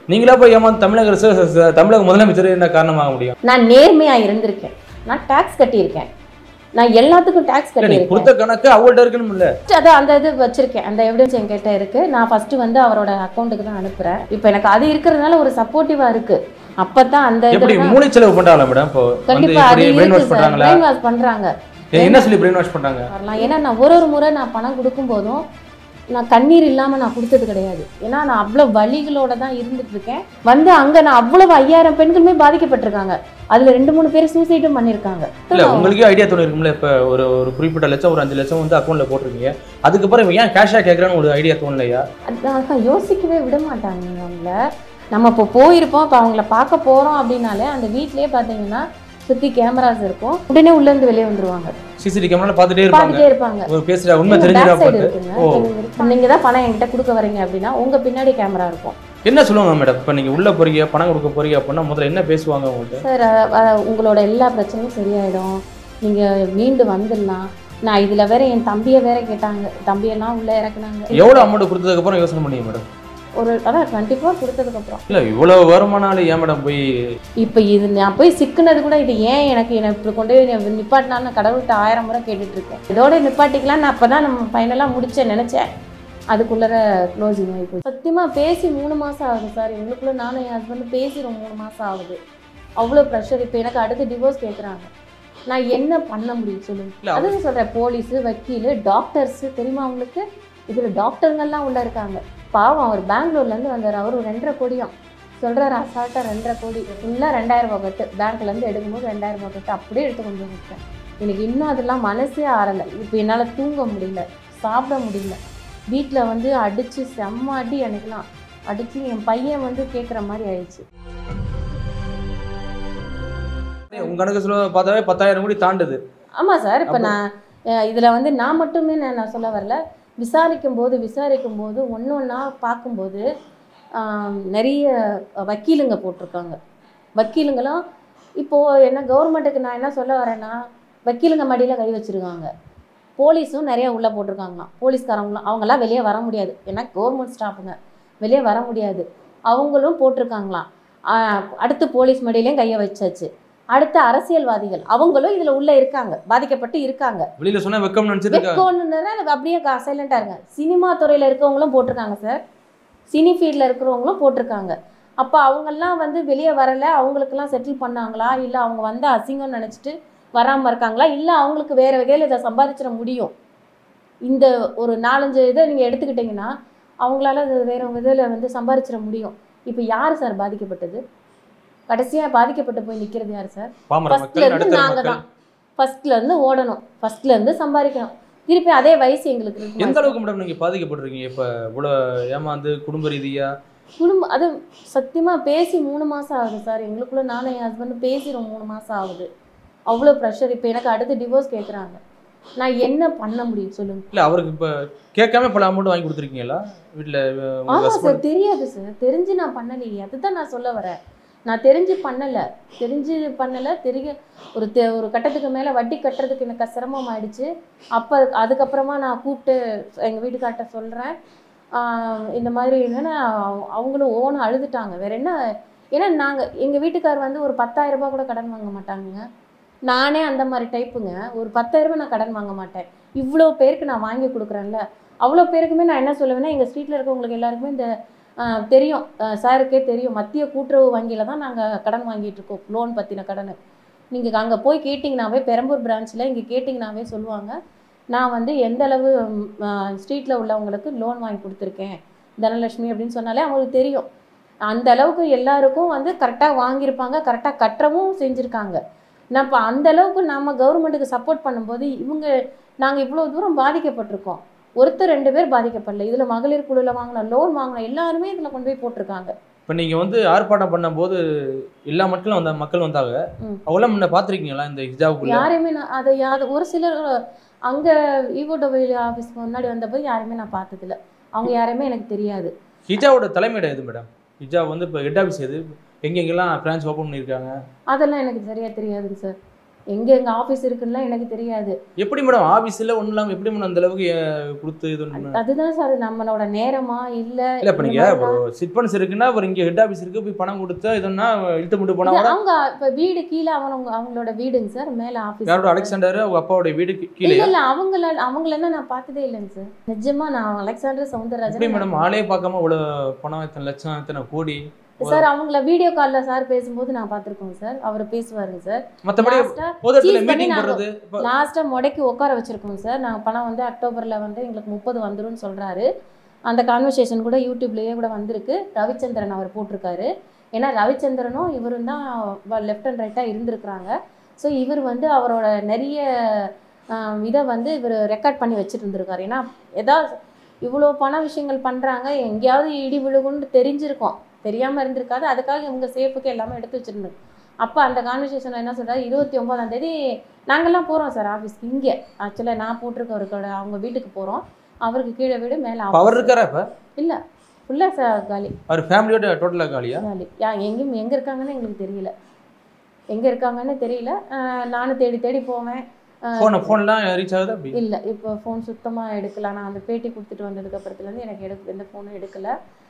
நீங்களா போய் ஏமாந்து தமிழக அரசு ச- ச- தமிழக முதலமைச்சர் என்ன காரணமாக முடியும் நான் நேர்மையா இருந்திருக்கேன் நான் டாக்ஸ் கட்டியிருக்கேன் நான் எல்லாத்துக்கும் டாக்ஸ் இல்ல நீங்க கட்டியிருக்கேன் கொடுத்த கணக்கு அவங்கள்ட்ட இருக்கணும் இல்ல அதான் அந்த இது வச்சிருக்கேன் அந்த எவிடன்ஸ் என்கிட்ட இருக்கு நான் ஃபர்ஸ்ட் வந்து அவரோட அக்கௌண்ட்டுக்கு தான் அனுப்புறேன் இப்போ எனக்கு அது இருக்கிறதுனால ஒரு சப்போர்ட்டிவா இருக்கு அப்பதான் அந்த எப்படி இதுல மூளை செலவு பண்றாங்களா மேடம் இப்போ வந்து கண்டிப்பா அது இப்படி பிரெயின் இருக்கு வாஷ் சார் பண்றாங்களா பிரெயின் வாஷ் பண்றாங்க ஏன் என்ன சொல்லி பிரெயின் வாஷ் பண்றாங்க வரலாம் ஏன்னா நான் ஒரு ஒரு முறை நான் பணம் கொடுக்கும் போதும் நான் கண்ணீர் இல்லாம நான் கொடுத்தது கிடையாது ஏன்னா நான் அவ்வளவு வலிகளோட தான் இருந்துட்டு இருக்கேன் வந்து அங்க நான் அவ்வளவு ஐயாயிரம் பெண்களுமே பாதிக்கப்பட்டிருக்காங்க அதுல ரெண்டு மூணு பேர் சூசைடும் பண்ணிருக்காங்க இல்ல உங்களுக்கே ஐடியா தோணி இருக்கும்ல இப்ப ஒரு ஒரு குறிப்பிட்ட லட்சம் ஒரு அஞ்சு லட்சம் வந்து அக்கௌண்ட்ல போட்டிருக்கீங்க அதுக்கப்புறம் இவன் ஏன் கேஷா கேட்கறான்னு ஒரு ஐடியா தோணலையா அதான் யோசிக்கவே விட மாட்டாங்க அவங்கள நம்ம இப்போ போயிருப்போம் இப்போ அவங்கள பார்க்க போறோம் அப்படின்னாலே அந்த வீட்லயே பாத்தீங்கன்னா சுத்தி கேமராஸ் இருக்கும் உடனே உள்ள இருந்து வெளியே வந்துருவாங்க சிசிடி கேமரால பாத்துட்டே இருப்பாங்க பார்த்துட்டே இருப்பாங்க ஒரு பேசுற உண்மை பேக் தெரிஞ்சிடா சைடு போட்டு இருக்குங்க ஓ. நீங்க தான் பணம் என்கிட்ட கொடுக்க வரீங்க அப்படின்னா உங்க பின்னாடி கேமரா இருக்கும் என்ன சொல்லுவாங்க மேடம் இப்ப நீங்க உள்ள போறீங்க பணம் கொடுக்க போறீங்க அப்படின்னா முதல்ல என்ன பேசுவாங்க உங்கள்ட்ட சார் அஹ், அஹ், உங்களோட எல்லா பிரச்சனையும் சரியாயிடும் நீங்க மீண்டு வந்துடலாம் நான் இதுல வேற என் தம்பியை வேற கேட்டாங்க தம்பியெல்லாம் உள்ள இறக்குனாங்க எவ்வளவு அமௌண்ட் கொடுத்ததுக்கு அப்புறம் யோசனை பண்ணீங்க மேடம் ஒரு அதான் டுவெண்ட்டி ஃபோர் கொடுத்ததுக்கு அப்புறம் இல்ல இவ்வளவு வருமானாலும் ஏன் மேடம் போய் இப்போ இது நான் போய் சிக்குனது கூட இது ஏன் எனக்கு என்னை இப்படி கொண்டு போய் என்னை நிப்பாட்டினாலும் நான் கடவுள்கிட்ட ஆயிரம் முறை கேட்டுட்டு இருக்கேன் இதோட நிப்பாட்டிக்கலாம் நான் அப்போ தான் நம்ம ஃபைனலாக முடிச்சேன் நினச்சேன் அதுக்குள்ளர க்ளோசிங் ஆகி போச்சு சத்தியமாக பேசி மூணு மாதம் ஆகுது சார் எங்களுக்குள்ள நானும் என் ஹஸ்பண்ட் பேசி ரொம்ப மூணு மாதம் ஆகுது அவ்வளோ ப்ரெஷர் இப்போ எனக்கு அடுத்து டிவோர்ஸ் கேட்குறாங்க நான் என்ன பண்ண முடியும் இல்ல, சொல்லுங்க அதுவும் சொல்கிறேன் போலீஸு வக்கீலு டாக்டர்ஸு தெரியுமா அவங்களுக்கு இதில் டாக்டருங்கெல்லாம் உள்ளே இருக்காங்க பாவம் அவர் பெங்களூர்லேருந்து வந்தார் அவர் ஒரு ரெண்டரை கோடியும் சொல்கிறாரு அசால்ட்டாக ரெண்டரை கோடி ஃபுல்லாக ரெண்டாயிரம் ரூபாய் கட்டு பேங்க்லேருந்து எடுக்கும்போது ரெண்டாயிரம் ரூபாய் கட்டு அப்படியே எடுத்து கொண்டு வந்துட்டேன் எனக்கு இன்னும் அதெல்லாம் மனசே ஆறலை இப்போ என்னால் தூங்க முடியல சாப்பிட முடியல வீட்டில் வந்து அடித்து செம்ம அடி எனக்குலாம் அடித்து என் பையன் வந்து கேட்குற மாதிரி ஆயிடுச்சு உங்க கணக்கு சொல்ல பார்த்தாவே பத்தாயிரம் கோடி தாண்டுது ஆமாம் சார் இப்போ அப்போ- நான் இதில் வந்து நான் மட்டுமே நான் நான் சொல்ல வரல விசாரிக்கும் போது விசாரிக்கும் போது ஒன்று ஒன்றா பார்க்கும்போது ஆம், நிறைய வக்கீலுங்க போட்டிருக்காங்க வக்கீலுங்களாம் இப்போது என்ன கவர்மெண்ட்டுக்கு நான் என்ன சொல்ல வரேன்னா வக்கீலுங்க மடியில் கை வச்சுருக்காங்க போலீஸும் நிறைய உள்ளே போட்டிருக்காங்களாம் போலீஸ்காரங்களும் அவங்கெல்லாம் வெளியே வர முடியாது ஏன்னா கவர்மெண்ட் ஸ்டாஃபுங்க வெளியே வர முடியாது அவங்களும் போட்டிருக்காங்களாம் ஆ, அடுத்து போலீஸ் மடியிலையும் கையை வச்சாச்சு அடுத்து அரசியல்வாதிகள் அவங்களும் இதில் உள்ளே இருக்காங்க பாதிக்கப்பட்டு இருக்காங்க வெளியில சொன்னா வெக்கம் நினைச்சிட்டு இருக்கா வெக்கோன்னு அப்படியே சைலண்டாக இருங்க சினிமா துறையில் இருக்கவங்களும் போட்டிருக்காங்க சார் சினி ஃபீல்டில் இருக்கிறவங்களும் போட்டிருக்காங்க அப்போ அவங்கெல்லாம் வந்து வெளியே வரலை அவங்களுக்கெல்லாம் செட்டில் பண்ணாங்களா இல்லை அவங்க வந்து அசிங்கம்னு நினச்சிட்டு வராமல் இருக்காங்களா இல்லை அவங்களுக்கு வேறு வகையில் இதை சம்பாதிச்சிட முடியும் இந்த ஒரு நாலஞ்சு இதை நீங்கள் எடுத்துக்கிட்டிங்கன்னா அவங்களால அது வேற இதில் வந்து சம்பாதிச்சிட முடியும் இப்போ யார் சார் பாதிக்கப்பட்டது கடைசியாக பாதிக்கப்பட்டு போய் நிற்கிறது யார் சார் பாமர ஃபர்ஸ்ட்ல மக்கள் இருந்து நடுத்தர நாங்க மக்கள் தான் ஃபர்ஸ்ட்ல இருந்து ஓடணும் ஃபர்ஸ்ட்ல இருந்து சம்பாதிக்கணும் திருப்பி அதே வயசு எங்களுக்கு இருக்குமா எந்த சார்? அளவுக்கு மேடம் நீங்க பாதிக்கப்பட்டிருக்கீங்க இப்ப இவ்வளவு ஏமாந்து குடும்ப ரீதியா குடும்பம் அது சத்தியமா பேசி மூணு மாசம் ஆகுது சார் எங்களுக்குள்ள நானும் என் ஹஸ்பண்ட் பேசி ரொம்ப மூணு மாசம் ஆகுது அவ்வளோ ப்ரெஷர் இப்போ எனக்கு அடுத்து டிவோர்ஸ் கேட்குறாங்க நான் என்ன பண்ண முடியும் சொல்லுங்க இல்ல அவருக்கு இப்ப கேட்காம பல அமௌண்ட் வாங்கி கொடுத்துருக்கீங்களா வீட்டுல அஹ், உங்க ஆமா husband- சார் தெரியாது சார் தெரிஞ்சு நான் பண்ணலையே அதுதான் நான் சொல்ல வரேன் நான் தெரிஞ்சு பண்ணல தெரிஞ்சு பண்ணல தெரிய ஒரு தெ- ஒரு கட்டத்துக்கு மேல வட்டி கட்டுறதுக்கு எனக்கு சிரமம் ஆயிடுச்சு அப்ப அதுக்கப்புறமா நான் கூப்பிட்டு எங்க வீட்டுக்கார்ட்ட சொல்றேன் ஆஹ் இந்த மாதிரி என்னன்னா அவங்க- அவங்களும் ஓன அழுதுட்டாங்க வேற என்ன ஏன்னா நாங்க எங்க வீட்டுக்கார் வந்து ஒரு பத்தாயிரம் ரூபாய் கூட கடன் வாங்க மாட்டாங்க நானே அந்த மாதிரி டைப்புங்க ஒரு பத்தாயிரம் ரூபாய் நான் கடன் வாங்க மாட்டேன் இவ்வளோ பேருக்கு நான் வாங்கி கொடுக்குறேன்ல அவ்வளோ பேருக்குமே நான் என்ன சொல்லுவேன்னா எங்கள் ஸ்ட்ரீட்டில் இருக்கவங்களுக்கு எல்லாருக்குமே இந்த ஆஹ், தெரியும் ஆஹ், சாருக்கே தெரியும் மத்திய கூட்டுறவு வங்கியில் தான் நாங்கள் கடன் வாங்கிட்டு இருக்கோம் லோன் பற்றின கடன் நீங்கள் அங்கே போய் கேட்டிங்கனாவே பெரம்பூர் பிரான்ச்சில் இங்கே கேட்டிங்கனாவே சொல்லுவாங்க நான் வந்து எந்த அளவு ஸ்ட்ரீட்டில் உள்ளவங்களுக்கு லோன் வாங்கி கொடுத்துருக்கேன் தனலட்சுமி அப்படின்னு சொன்னாலே அவங்களுக்கு தெரியும் அந்த அளவுக்கு எல்லாருக்கும் வந்து கரெக்டாக வாங்கியிருப்பாங்க கரெக்டாக கட்டவும் செஞ்சுருக்காங்க நான் இப்போ அந்த அளவுக்கு நம்ம கவர்மெண்ட்டுக்கு சப்போர்ட் பண்ணும்போது இவங்க நாங்கள் இவ்வளோ தூரம் பாதிக்கப்பட்டிருக்கோம் ஒருத்தர் ரெண்டு பேர் பாதிக்கப்படல இதில் மகளிர் குழுவில் வாங்கின லோன் வாங்கின எல்லாருமே இதில் கொண்டு போய் போட்டிருக்காங்க இப்ப நீங்க வந்து ஆர்ப்பாட்டம் பண்ணும்போது எல்லா மக்களும் வந்த மக்கள் வந்தாங்க ம். அவங்களாம் முன்ன பாத்திருக்கீங்களா இந்த ஹிஜாபுக்குள்ள யாரையுமே நான் அதை யாது ஒரு சிலர் அங்கே இஓடபிள்யூ ஆஃபீஸ் முன்னாடி வந்தபோது யாரையுமே நான் பார்த்ததில்ல அவங்க யாரையுமே எனக்கு தெரியாது ஹிஜாவோட தலைமையிடம் எது மேடம் ஹிஜாப் வந்து இப்போ ஹெட் ஆஃபீஸ் எது எங்கெங்கெல்லாம் பிரான்ச் ஓப்பன் பண்ணியிருக்காங்க அதெல்லாம் எனக்கு சரியாக தெரியாதுங்க சார் எங்க எங்க ஆபீஸ் இருக்குன்னுலாம் எனக்கு தெரியாது எப்படி மேடம் ஆபீஸ்ல ஒண்ணும் இல்லாம எப்படி மேடம் அந்த அளவுக்கு அஹ், கொடுத்து இது பண்ண- அதுதான் சார் நம்மளோட நேரமா இல்ல இல்ல இப்ப இந்த நீங்க மாதிரி ஒரு சிட்பன்ஸ் இருக்குன்னா ஒரு இங்க ஹெட் ஆபீஸ் இருக்கு போய் பணம் கொடுத்தா இதுன்னா இழுத்து மட்டும் போனா இது கூட அவங்க இப்ப வீடு கீழே அவங்க அவங்களோட வீடுங்க சார் மேல ஆபீஸ் யாரோட அலெக்சாண்டர் அவங்க அப்பாவோட வீடு கீ- இல்ல கீழே இல்ல அவங்கள அவங்களெல்லாம் நான் பார்த்ததே இல்லைங்க சார் நிஜமா நான் அலெக்சாண்டர் எப்படி சவுந்தரராஜன் மேடம் ஆளே பார்க்காம இவ்வளவு பணம் எத்தனை லட்சம் எத்தனை கோடி சார் அவங்கள வீடியோ கால்ல சார் பேசும்போது நான் பார்த்திருக்கோங்க சார் அவர் பேசுவாருங்க சார் மத்தபடி லாஸ்டா பொது இடத்துல Cheese பண்ணி மீட்டிங் நாங்க- போடுறது இப்ப லாஸ்டா முடக்கி உட்கார வச்சிருக்கோம் சார் நான் பணம் வந்து அக்டோபர்ல வந்து எங்களுக்கு முப்பது வந்துரும்னு சொல்றாரு அந்த கான்வர்சேஷன் கூட யூடியூப்லயே கூட வந்திருக்கு ரவிச்சந்திரன் அவர் போட்டிருக்காரு ஏன்னா ரவிச்சந்திரனும் இவரும் தான் லெஃப்ட் அண்ட் ரைட்டாக இருந்திருக்கிறாங்க ஸோ இவர் வந்து அவரோட நிறைய ஆஹ், இதை வந்து இவர் ரெக்கார்ட் பண்ணி வச்சுட்டு இருந்திருக்காரு ஏன்னா ஏதாவது இவ்வளோ பண விஷயங்கள் பண்ணுறாங்க எங்கேயாவது இடி விழுகும்னு தெரிஞ்சிருக்கும் தெரியாமல் இருந்திருக்காது அதுக்காக இவங்க சேஃபுக்கு எல்லாமே எடுத்து வச்சுருந்தோம் அப்போ அந்த கான்வர்சேஷனில் என்ன சொல்றாரு இருபத்தி ஒன்பதாம் தேதி நாங்கள்லாம் போகிறோம் சார் ஆஃபீஸ்க்கு இங்கே ஆக்சுவலாக நான் போட்டிருக்கவருக்கோட அவங்க வீட்டுக்கு போகிறோம் அவருக்கு கீழே வீடு மேலே இப்ப அவர் இருக்காரா இப்ப இல்லை ஃபுல்லாக சார் காலி அவர் ஃபேமிலியோட டோட்டலா காலியா காலி யா எங்கேயும் எங்கே இருக்காங்கன்னு எங்களுக்கு தெரியல எங்கே இருக்காங்கன்னு தெரியல ஆஹ் நானும் தேடி தேடி போவேன் போன் போன்லாம் ரீச் ஆகுது அப்படி இல்லை இப்போ ஃபோன் சுத்தமாக எடுக்கல நான் அந்த பேட்டி கொடுத்துட்டு வந்ததுக்கு அப்புறத்துலேருந்து எனக்கு எடுக்க எந்த ஃபோனும் எடுக்கல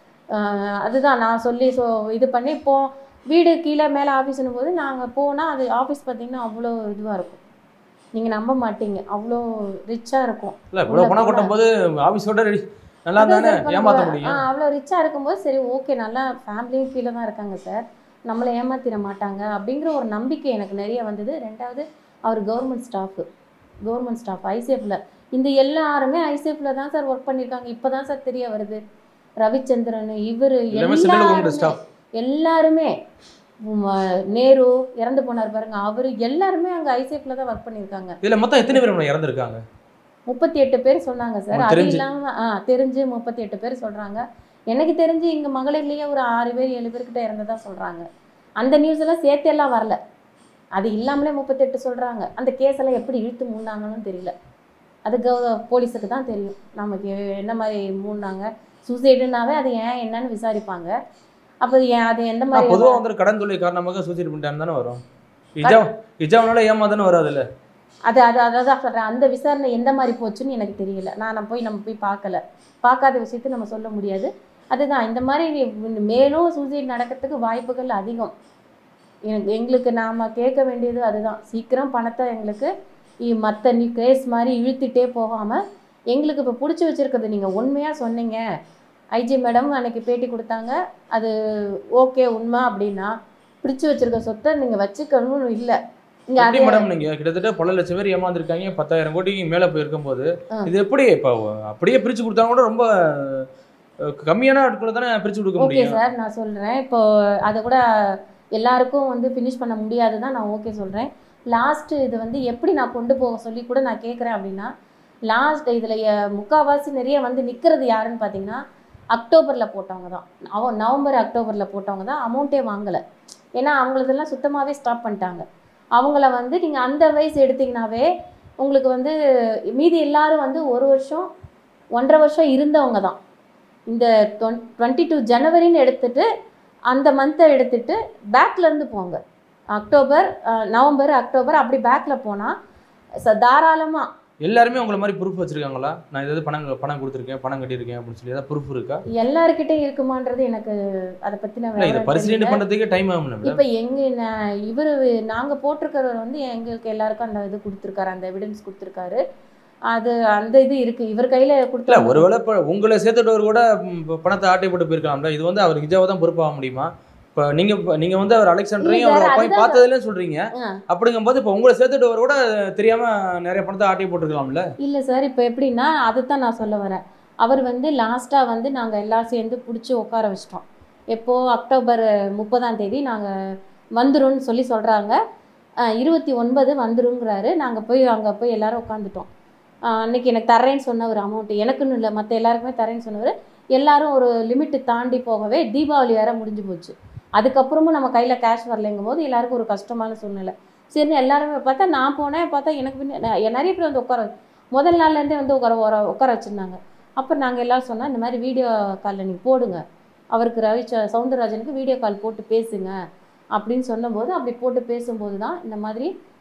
ஆஹ் அதுதான் நான் சொல்லி ஸோ இது பண்ணி இப்போ வீடு கீழே மேலே ஆஃபீஸ்னும் போது நாங்கள் போனால் அது ஆஃபீஸ் பார்த்தீங்கன்னா அவ்வளோ இதுவாக இருக்கும் நீங்கள் நம்ப மாட்டீங்க அவ்வளோ ரிச்சாக இருக்கும் இல்ல இவ்வளவு பணம் கொட்டும் போது ஆபீஸோட ரெடி நல்லா தானே அதான் சார் ஏமாத்த இப்ப முடியும் ஆ அவ்வளோ ரிச்சாக இருக்கும்போது சரி ஓகே நல்லா ஃபேமிலியும் கீழே தான் இருக்காங்க சார் நம்மளை ஏமாத்திட மாட்டாங்க அப்படிங்கிற ஒரு நம்பிக்கை எனக்கு நிறைய வந்தது ரெண்டாவது அவர் கவர்மெண்ட் ஸ்டாஃபு கவர்மெண்ட் ஸ்டாஃப் ஐசிஎஃப்ல இந்த எல்லாருமே ஐசிஎஃப்ல தான் சார் ஒர்க் பண்ணியிருக்காங்க இப்போ தான் சார் தெரிய வருது ரவிச்சந்திரன் இவர் எல்லாமே சென்ட்ரல் கவர்மெண்ட் எல்லாருமே ஸ்டாஃப் எல்லாருமே உம், நேரு இறந்து போனார் பாருங்க அவர் எல்லாருமே அங்கே ஐசிஎஃப்ல தான் ஒர்க் பண்ணியிருக்காங்க இதுல மொத்தம் எத்தனை பேர் மேடம் இறந்துருக்காங்க முப்பத்தி எட்டு பேர் சொன்னாங்க சார் உங்களுக்கு அது தெரிஞ்சு? இல்லாம ஆ தெரிஞ்சு முப்பத்தி எட்டு பேர் சொல்றாங்க எனக்கு தெரிஞ்சு இங்க மகளிர்லயே ஒரு ஆறு பேர் ஏழு பேர்கிட்ட இறந்ததா சொல்றாங்க அந்த நியூஸ் எல்லாம் சேர்த்து எல்லாம் வரல அது இல்லாமலே முப்பத்தெட்டு சொல்றாங்க அந்த கேஸ் எல்லாம் எப்படி இழுத்து மூடினாங்கன்னு தெரியல அது கவ போலீஸுக்கு தான் தெரியும் நமக்கு என்ன மாதிரி மூடினாங்க சூசைடுனாவே அது ஏன் என்னன்னு விசாரிப்பாங்க அப்போ ஏன் அது எந்த நான் மாதிரி பொதுவா வந்து கடன் தொழில் காரணமாக சூசைட் பண்ணிட்டான்னு தானே வரும் இஜா இஜாவனால ஏமாதானே வராது இல்ல அது அது அதான் சொல்கிறேன் அந்த விசாரணை எந்த மாதிரி போச்சுன்னு எனக்கு தெரியல நான் நம்ம போய் நம்ம போய் பார்க்கல பார்க்காத விஷயத்தை நம்ம சொல்ல முடியாது அதுதான் இந்த மாதிரி நீ- மேலும் சூசைட் நடக்கிறதுக்கு வாய்ப்புகள் அதிகம் எனக்கு எங்களுக்கு நாம் கேட்க வேண்டியது அதுதான் சீக்கிரம் பணத்தை எங்களுக்கு மற்ற நீ கேஸ் மாதிரி இழுத்துட்டே போகாமல் எங்களுக்கு இப்போ பிடிச்சி வச்சிருக்கிறது நீங்கள் உண்மையாக சொன்னீங்க ஐஜி மேடம் அன்னைக்கு பேட்டி கொடுத்தாங்க அது ஓகே உண்மை அப்படின்னா பிடிச்சி வச்சிருக்க சொத்தை நீங்கள் வச்சுக்கணும்னு இல்லை இங்கே எப்படி அது மேடம் நீங்க கிட்டத்தட்ட பல லட்சம் பேர் ஏமாந்துருக்காங்க பத்தாயிரம் கோடிக்கு மேல போயிருக்கும் போது ஆ. இது எப்படி இப்போ அப்படியே பிரிச்சு கொடுத்தா கூட ரொம்ப அஹ், கம்மியான ஆட்களை தானே பிரிச்சு கொடுக்க ஓகே முடியும் சார் நான் சொல்கிறேன் இப்போ அதை கூட எல்லாருக்கும் வந்து ஃபினிஷ் பண்ண முடியாது தான் நான் ஓகே சொல்கிறேன் லாஸ்ட்டு இது வந்து எப்படி நான் கொண்டு போக சொல்லி கூட நான் கேட்குறேன் அப்படின்னா லாஸ்ட் இதில் முக்கால்வாசி நிறைய வந்து நிற்கிறது யாருன்னு பார்த்தீங்கன்னா அக்டோபரில் போட்டவங்க தான் அவ நவம்பர் அக்டோபரில் போட்டவங்க தான் அமௌண்ட்டே வாங்கலை ஏன்னா அவங்களதெல்லாம் சுத்தமாகவே ஸ்டாப் பண்ணிட்டாங்க அவங்கள வந்து நீங்கள் அந்த வயசு எடுத்தீங்கன்னாவே உங்களுக்கு வந்து மீதி எல்லாரும் வந்து ஒரு வருஷம் ஒன்றரை வருஷம் இருந்தவங்க தான் இந்த டுவெண்ட்டி டூ ஜனவரின்னு எடுத்துட்டு அந்த மந்த்தை எடுத்துட்டு பேக்ல இருந்து போங்க அக்டோபர் அஹ், நவம்பர் அக்டோபர் அப்படி பேக்ல போனால் தாராளமாக எல்லாருமே உங்களை மாதிரி ப்ரூஃப் வச்சிருக்காங்களா நான் ஏதாவது பணம் பணம் கொடுத்துருக்கேன் பணம் கட்டியிருக்கேன் அப்படின்னு சொல்லி ஏதாவது ப்ரூஃப் இருக்கா எல்லாருக்கிட்டையும் இருக்குமான்றது எனக்கு அதை பற்றின இல்ல இதை பரிசீலனை பண்றதுக்கே டைம் ஆகும் மேடம் இப்போ எங்க ந- இவரு நாங்கள் போட்டிருக்கிறவர் வந்து எங்களுக்கு எல்லாருக்கும் அந்த இது கொடுத்துருக்காரு அந்த எவிடன்ஸ் கொடுத்துருக்காரு அது அந்த இது இருக்கு இவர் கையில இல்ல கொடுத்த ஒருவேளை இப்போ உங்களை சேர்த்துட்டவர் கூட ம், இப்ப பணத்தை ஆட்டை போட்டு போயிருக்கலாம்ல இது வந்து அவர் ஹிஜாவை தான் பொறுப்பாக முடியுமா இப்போ நீங்க இப்ப- நீங்க வந்து அவர் அலெக்சாண்டரையும் இல்ல அவர் sir, போய் அதுதான் பார்த்ததுல சொல்றீங்க ஆ. அப்படிங்கும்போது இப்போ உங்களை சேர்த்துட்டவர் கூட தெரியாம நிறைய பணத்தை ஆட்டை போட்டுருக்கலாம்ல இல்லை சார் இப்போ எப்படின்னா அதுதான் நான் சொல்ல வரேன் அவர் வந்து லாஸ்ட்டாக வந்து நாங்கள் எல்லாம் சேர்ந்து பிடிச்சி உட்கார வச்சிட்டோம் எப்போ அக்டோபர் முப்பதாம் தேதி நாங்கள் வந்துரும்னு சொல்லி சொல்கிறாங்க இருபத்தி ஒன்பது வந்துருங்கிறாரு நாங்கள் போய் அங்கே போய் எல்லாரும் உட்காந்துட்டோம் அன்னைக்கு எனக்கு தரேன்னு சொன்ன ஒரு அமௌண்ட்டு எனக்குன்னு இல்லை மற்ற எல்லாருக்குமே தரேன்னு சொன்னவர் எல்லாரும் ஒரு லிமிட்டு தாண்டி போகவே தீபாவளி வேற முடிஞ்சு போச்சு அதுக்கப்புறமும் நம்ம கையில் கேஷ் வரலைங்கும் போது எல்லாருக்கும் ஒரு கஷ்டமான சூழ்நிலை சரின்னு எல்லாருமே பார்த்தா நான் போனேன் பார்த்தா எனக்கு பின்ன ந- நிறைய பேர் வந்து உட்கார வச்சு- முதல் நாள்லேருந்தே வந்து உட்கார உர- உட்கார வச்சுருந்தாங்க அப்போ நாங்கள் எல்லாரும் சொன்னோம் இந்த மாதிரி வீடியோ காலில் நீங்கள் போடுங்க அவருக்கு ரவி ச- சவுந்தரராஜனுக்கு வீடியோ கால் போட்டு பேசுங்க அப்படின்னு சொன்னபோது அப்படி போட்டு பேசும்போது தான் இந்த மாதிரி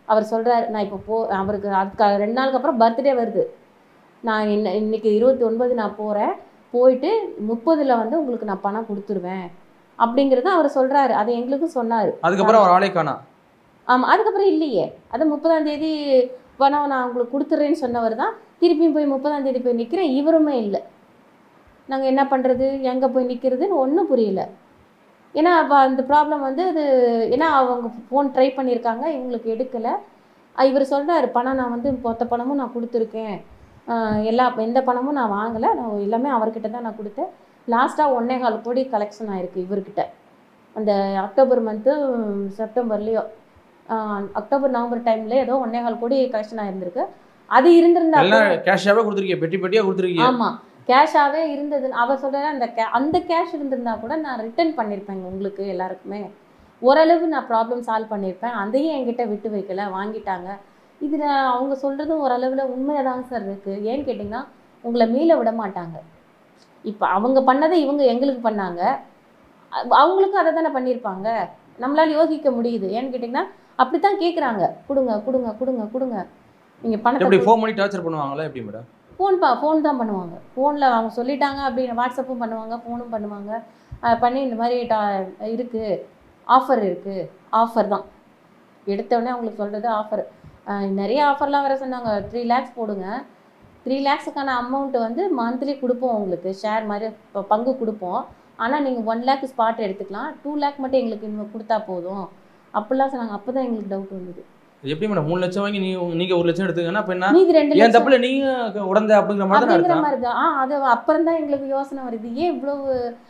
அவர் சொல்கிறாரு நான் இப்போ போ அவருக்கு அதுக்கு ரெண்டு நாளுக்கு அப்புறம் பர்த்டே வருது நான் இன்ன இன்னைக்கு இருபத்தி ஒன்பது நான் போகிறேன் போயிட்டு முப்பதில் வந்து உங்களுக்கு நான் பணம் கொடுத்துருவேன் அப்படிங்கிறத அவர் சொல்கிறாரு அதை எங்களுக்கும் சொன்னார் அதுக்கப்புறம் அவர் ஆளே காணா ஆமாம் அதுக்கப்புறம் இல்லையே அது முப்பதாம் தேதி பணம் நான் உங்களுக்கு கொடுத்துட்றேன்னு சொன்னவர் தான் திருப்பியும் போய் முப்பதாம் தேதி போய் நிற்கிறேன் இவருமே இல்லை நாங்கள் என்ன பண்ணுறது எங்கே போய் நிற்கிறதுன்னு ஒன்றும் புரியல ஏன்னா அப்போ அந்த ப்ராப்ளம் வந்து அது ஏன்னா அவங்க ஃபோன் ட்ரை பண்ணியிருக்காங்க இவங்களுக்கு எடுக்கலை இவர் சொல்கிறாரு பணம் நான் வந்து மொத்த பணமும் நான் கொடுத்துருக்கேன் ஆஹ் எல்லா எந்த பணமும் நான் வாங்கலை நான் எல்லாமே அவர்கிட்ட தான் நான் கொடுத்தேன் லாஸ்ட்டாக ஒன்னே கால் கோடி கலெக்ஷன் ஆயிருக்கு இவர்கிட்ட அந்த அக்டோபர் மந்த்து செப்டம்பர்லேயோ அக்டோபர் நவம்பர் டைம்ல ஏதோ ஒன்னே கால் கோடி கலெக்ஷன் ஆயிருந்திருக்கு அது இருந்திருந்தா எல்லாம் கேஷாவே கொடுத்துருக்கீங்க பெட்டி பெட்டியா கொடுத்துருக்கீங்க ஆமா கேஷாவே இருந்தது அவர் சொல்ற அந்த ca- அந்த கேஷ் இருந்திருந்தா கூட நான் ரிட்டர்ன் பண்ணியிருப்பேங்க உங்களுக்கு எல்லாருக்குமே ஓரளவு நான் ப்ராப்ளம் சால்வ் பண்ணியிருப்பேன் அதையும் என்கிட்ட விட்டு வைக்கல வாங்கிட்டாங்க இதில் அவங்க சொல்கிறதும் ஓரளவில் உண்மையாக சார் இருக்குது ஏன்னு கேட்டிங்கன்னா உங்களை மீள விட மாட்டாங்க இப்போ அவங்க பண்ணதை இவங்க எங்களுக்கு பண்ணாங்க அ- அவங்களுக்கும் அதை தானே பண்ணியிருப்பாங்க நம்மளால யோசிக்க முடியுது ஏன்னு கேட்டிங்கன்னா அப்படி தான் கேட்குறாங்க கொடுங்க கொடுங்க கொடுங்க கொடுங்க நீங்கள் பணத்தை எப்படி ஃபோன் பண்ணி டார்ச்சர் பண்ணுவாங்களா எப்படி மேடம் ஃபோன் பா ஃபோன் தான் பண்ணுவாங்க ஃபோனில் அவங்க சொல்லிட்டாங்க அப்படின்னு வாட்ஸ்அப்பும் பண்ணுவாங்க ஃபோனும் பண்ணுவாங்க அஹ் பண்ணி இந்த மாதிரி டா இருக்குது ஆஃபர் இருக்குது ஆஃபர் தான் எடுத்தோடனே அவங்களுக்கு சொல்கிறது ஆஃபர் நிறைய ஆஃபர்லாம் வேறு சொன்னாங்க த்ரீ லேக்ஸ் போடுங்க த்ரீ லேக்ஸுக்கான அமௌண்ட் வந்து மந்த்லி கொடுப்போம் உங்களுக்கு ஷேர் மாதிரி ப- பங்கு கொடுப்போம் ஆனால் நீங்கள் ஒன் லேக் ஸ்பாட் எடுத்துக்கலாம் டூ லேக் மட்டும் எங்களுக்கு இன்னும் கொடுத்தா போதும் அப்படிலாம் சொன்னாங்க அப்போ தான் எங்களுக்கு டவுட் வந்தது இது எப்படி மேடம் மூணு லட்சம் வாங்கி நீ நீங்க ஒரு லட்சம் எடுத்துக்கன்னா அப்ப என்ன மீதி ரெண்டு என் லட்சம் தப்புல நீங்க உடந்த அப்படிங்கிற மாதிரி தான் அப்படிங்கிற அர்த்தம் மாதிரி தான் ஆ அது அப்புறம் தான் எங்களுக்கு யோசனை வருது ஏன் இவ்வளவு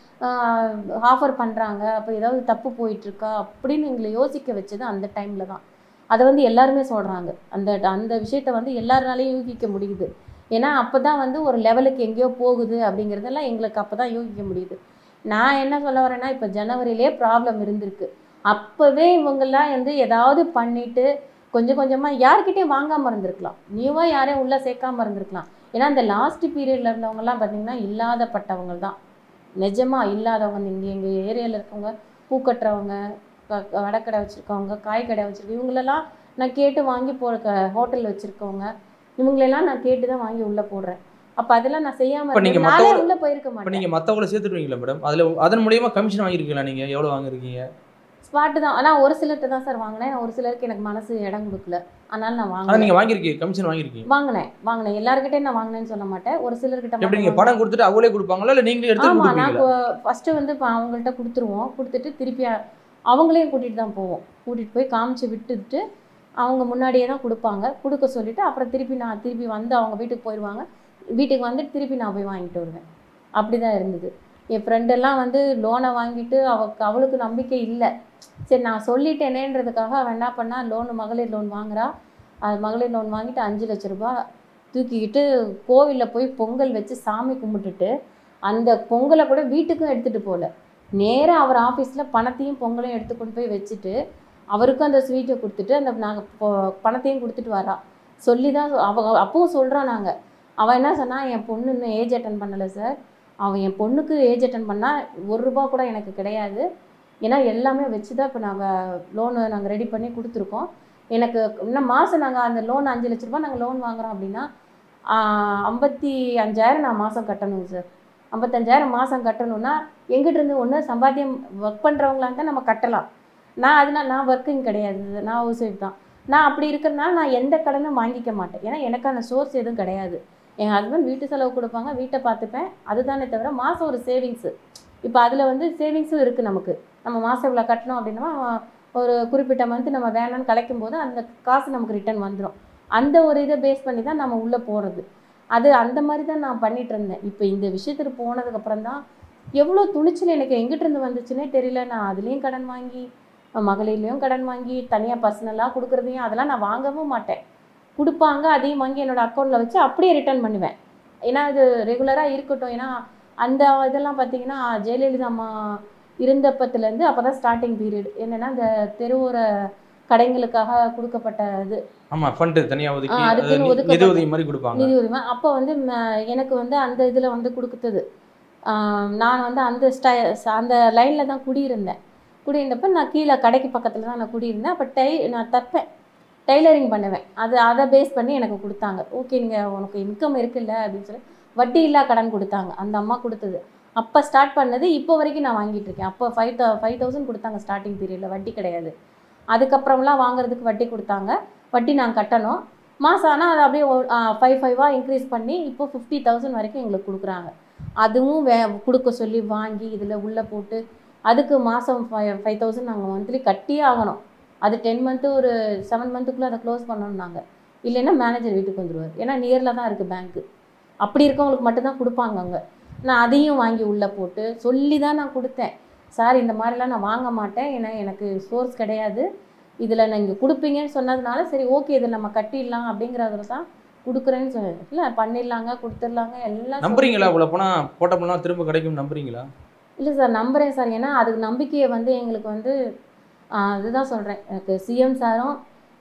ஆஃபர் பண்ணுறாங்க அப்போ ஏதாவது தப்பு போயிட்டு இருக்கா அப்படின்னு எங்களை யோசிக்க வச்சது அந்த டைமில் தான் அதை வந்து எல்லாருமே சொல்கிறாங்க அந்த அந்த விஷயத்த வந்து எல்லாருனாலையும் யூகிக்க முடியுது ஏன்னா அப்போ தான் வந்து ஒரு லெவலுக்கு எங்கேயோ போகுது அப்படிங்கிறதெல்லாம் எங்களுக்கு அப்போ தான் யூகிக்க முடியுது நான் என்ன சொல்ல வரேன்னா இப்போ ஜனவரியிலே ப்ராப்ளம் இருந்திருக்கு அப்போவே இவங்கெல்லாம் வந்து ஏதாவது பண்ணிட்டு கொஞ்சம் கொஞ்சமாக யார்கிட்டயும் வாங்காமல் இருந்திருக்கலாம் நியூவாக யாரையும் உள்ளே சேர்க்காம இருந்திருக்கலாம் ஏன்னா இந்த லாஸ்ட் பீரியடில் இருந்தவங்கலாம் பார்த்தீங்கன்னா இல்லாதப்பட்டவங்க தான் நிஜமாக இல்லாதவங்க இங்கே எங்கள் ஏரியாவில் இருக்கவங்க பூ கட்டுறவங்க க- க- வடக்கடை வச்சுருக்கவங்க காய் கடை வச்சுருக்கவங்க இவங்களெல்லாம் நான் கேட்டு வாங்கி போ ஹோட்டல் வச்சுருக்கவங்க இவங்களெல்லாம் நான் கேட்டு தான் வாங்கி உள்ளே போடுறேன் அப்போ அதெல்லாம் நான் செய்யாமல் இப்ப நீங்க நானே மத்தவங்க- உள்ளே போயிருக்க இப்ப மாட்டேன் நீங்க மத்தவங்கள சேர்த்துடுவீங்களா மேடம் அதுல அதன் மூலியமா கமிஷன் வாங்கிருக்கீங்களா நீங்க எவ்வளவு வாங்கிருக்கீங்க ஸ்பாட்டு தான் ஆனால் ஒரு சிலர்கிட்ட தான் சார் வாங்கினேன் ஒரு சிலருக்கு எனக்கு மனசு இடம் கொடுக்கல அதனால நான் ஆனா வாங்கினேன் நீங்க வாங்கிருக்கீங்க கமிஷன் வாங்கிருக்கீங்க வாங்கினேன் வாங்கினேன் எல்லாருக்கிட்டையும் நான் வாங்கினேன்னு சொல்ல மாட்டேன் ஒரு சிலர்கிட்ட எப்படி மட்டும் நீங்க பணம் கொடுத்துட்டு அவங்களே கொடுப்பாங்களா இல்ல நீங்களே எடுத்து ஆமா நான் கொடுப்பீங்களா ஃபஸ்ட்டு வந்து இப்போ அவங்கள்ட்ட கொடுத்துருவோம் கொடுத்துட்டு திருப்பி அ- அவங்களையும் கூட்டிகிட்டு தான் போவோம் கூட்டிகிட்டு போய் காமிச்சு விட்டுட்டு அவங்க முன்னாடியே தான் கொடுப்பாங்க கொடுக்க சொல்லிட்டு அப்புறம் திருப்பி நான் திருப்பி வந்து அவங்க வீட்டுக்கு போயிடுவாங்க வீட்டுக்கு வந்துட்டு திருப்பி நான் போய் வாங்கிட்டு வருவேன் அப்படி தான் இருந்தது என் ஃப்ரெண்டெல்லாம் வந்து லோனை வாங்கிட்டு அவக்கு அவளுக்கு நம்பிக்கை இல்லை சரி நான் சொல்லிட்டேனேன்றதுக்காக அவன் என்ன பண்ணா லோனு மகளிர் லோன் வாங்குறா அது மகளிர் லோன் வாங்கிட்டு அஞ்சு லட்ச ரூபாய் தூக்கிக்கிட்டு கோவிலில் போய் பொங்கல் வச்சு சாமி கும்பிட்டுட்டு அந்த பொங்கலை கூட வீட்டுக்கும் எடுத்துகிட்டு போகல நேராக அவர் ஆஃபீஸில் பணத்தையும் பொங்கலையும் எடுத்து கொண்டு போய் வச்சுட்டு அவருக்கும் அந்த ஸ்வீட்டை கொடுத்துட்டு அந்த நாங்கள் பணத்தையும் கொடுத்துட்டு வரா சொல்லி தான் அவ அப்பவும் சொல்கிறோம் நாங்கள் அவன் என்ன சொன்னா என் பொண்ணு இன்னும் ஏஜ் அட்டன் பண்ணலை சார் அவன் என் பொண்ணுக்கு ஏஜ் அட்டன் பண்ணால் ஒரு ரூபா கூட எனக்கு கிடையாது ஏன்னா எல்லாமே வச்சு தான் இப்போ நாங்கள் லோனு நாங்கள் ரெடி பண்ணி கொடுத்துருக்கோம் எனக்கு இன்னும் மாதம் நாங்கள் அந்த லோன் அஞ்சு லட்ச ரூபாய் நாங்கள் லோன் வாங்குறோம் அப்படின்னா ஆஹ், ஐம்பத்தி அஞ்சாயிரம் நான் மாதம் கட்டணும் சார் ஐம்பத்தஞ்சாயிரம் மாதம் கட்டணும்னா எங்கிட்ட இருந்து ஒன்று சம்பாத்தியம் ஒர்க் பண்ணுறவங்களா இருந்தால் நம்ம கட்டலாம் நான் அதனால் நான் ஒர்க்கிங் கிடையாது நான் ஹவுஸ் ஒய்ஃப் தான் நான் அப்படி இருக்கிறனால நான் எந்த கடனும் வாங்கிக்க மாட்டேன் ஏன்னா எனக்கான சோர்ஸ் எதுவும் கிடையாது என் ஹஸ்பண்ட் வீட்டு செலவு கொடுப்பாங்க வீட்டை பார்த்துப்பேன் அதுதானே தவிர மாதம் ஒரு சேவிங்ஸு இப்போ அதில் வந்து சேவிங்ஸும் இருக்குது நமக்கு நம்ம மாதம் இவ்வளோ கட்டணும் அப்படின்னா ஒரு குறிப்பிட்ட மந்த் நம்ம வேணாம்னு கலைக்கும் போது அந்த காசு நமக்கு ரிட்டர்ன் வந்துடும் அந்த ஒரு இதை பேஸ் பண்ணி தான் நம்ம உள்ளே போகிறது அது அந்த மாதிரி தான் நான் பண்ணிட்டு இருந்தேன் இப்போ இந்த விஷயத்துக்கு போனதுக்கப்புறம் தான் எவ்வளோ துணிச்சல் எனக்கு எங்கிட்ட இருந்து வந்துச்சுன்னே தெரியல நான் அதுலேயும் கடன் வாங்கி மகளிர்லேயும் கடன் வாங்கி தனியாக பர்சனலாக கொடுக்குறதையும் அதெல்லாம் நான் வாங்கவும் மாட்டேன் கொடுப்பாங்க அதையும் வாங்கி என்னோட அக்கௌண்ட்டில் வச்சு அப்படியே ரிட்டர்ன் பண்ணுவேன் ஏன்னா இது ரெகுலராக இருக்கட்டும் ஏன்னா அந்த இதெல்லாம் பார்த்தீங்கன்னா ஜெயலலிதா அம்மா இருந்தப்பத்துலேருந்து அப்போ தான் ஸ்டார்டிங் பீரியட் என்னென்னா இந்த தெருவோர கடைங்களுக்காக கொடுக்கப்பட்ட இது ஆமா ஃபண்ட் தனியா ஒதுக்கி ஆ, அதுக்குன்னு அது நி- ஒதுக்கப்பட்ட- நிதி உதவி மாதிரி கொடுப்பாங்க நிதி உரிமை அப்போ வந்து ம- எனக்கு வந்து அந்த இதில் வந்து கொடுத்தது நான் வந்து அந்த ஸ்டை அந்த லைனில் தான் குடியிருந்தேன் குடியிருந்தப்ப நான் கீழே கடைக்கு பக்கத்தில் தான் நான் குடியிருந்தேன் அப்போ டை நான் தப்பேன் டைலரிங் பண்ணுவேன் அது அதை பேஸ் பண்ணி எனக்கு கொடுத்தாங்க ஓகே நீங்கள் உனக்கு இன்கம் இருக்குல்ல அப்படின்னு சொல்லி வட்டி இல்லா கடன் கொடுத்தாங்க அந்த அம்மா கொடுத்தது அப்போ ஸ்டார்ட் பண்ணது இப்போ வரைக்கும் நான் வாங்கிட்டு இருக்கேன் அப்போ ஃபைவ் தௌ ஃபைவ் தௌசண்ட் கொடுத்தாங்க ஸ்டார்டிங் பீரியடில் வட்டி கிடையாது அதுக்கப்புறம்லாம் வாங்குறதுக்கு வட்டி கொடுத்தாங்க வட்டி நான் கட்டணும் மாதம் ஆனால் அதை அப்படியே ஃபைவ் ஃபைவாக இன்க்ரீஸ் பண்ணி இப்போ ஃபிஃப்டி தௌசண்ட் வரைக்கும் எங்களுக்கு கொடுக்குறாங்க அதுவும் வே கொடுக்க சொல்லி வாங்கி இதில் உள்ளே போட்டு அதுக்கு மாதம் ஃபைவ் ஃபைவ் தௌசண்ட் நாங்கள் மந்த்லி கட்டியே ஆகணும் அது டென் மந்த்து ஒரு செவன் மந்த்துக்குள்ளே அதை க்ளோஸ் பண்ணணும்னாங்க இல்லைன்னா மேனேஜர் வீட்டுக்கு வந்துடுவார் ஏன்னா நியரில் தான் இருக்குது பேங்க்கு அப்படி இருக்கவங்களுக்கு மட்டும்தான் கொடுப்பாங்க அங்கே நான் அதையும் வாங்கி உள்ளே போட்டு சொல்லி தான் நான் கொடுத்தேன் சார் இந்த மாதிரிலாம் நான் வாங்க மாட்டேன் ஏன்னா எனக்கு சோர்ஸ் கிடையாது இதில் நீங்கள் கொடுப்பீங்கன்னு சொன்னதுனால சரி ஓகே இதில் நம்ம கட்டிடலாம் அப்படிங்கிறதுல தான் கொடுக்குறேன்னு சொன்னேன் இல்லை பண்ணிடலாங்க கொடுத்துடலாங்க எல்லாம் நம்புறீங்களா இவ்வளோ பணம் போட்ட பணம் திரும்ப கிடைக்கும் நம்புறீங்களா இல்லை சார் நம்புகிறேன் சார் ஏன்னா அதுக்கு நம்பிக்கையை வந்து எங்களுக்கு வந்து ஆஹ் அதுதான் சொல்கிறேன் எனக்கு சிஎம் சாரும்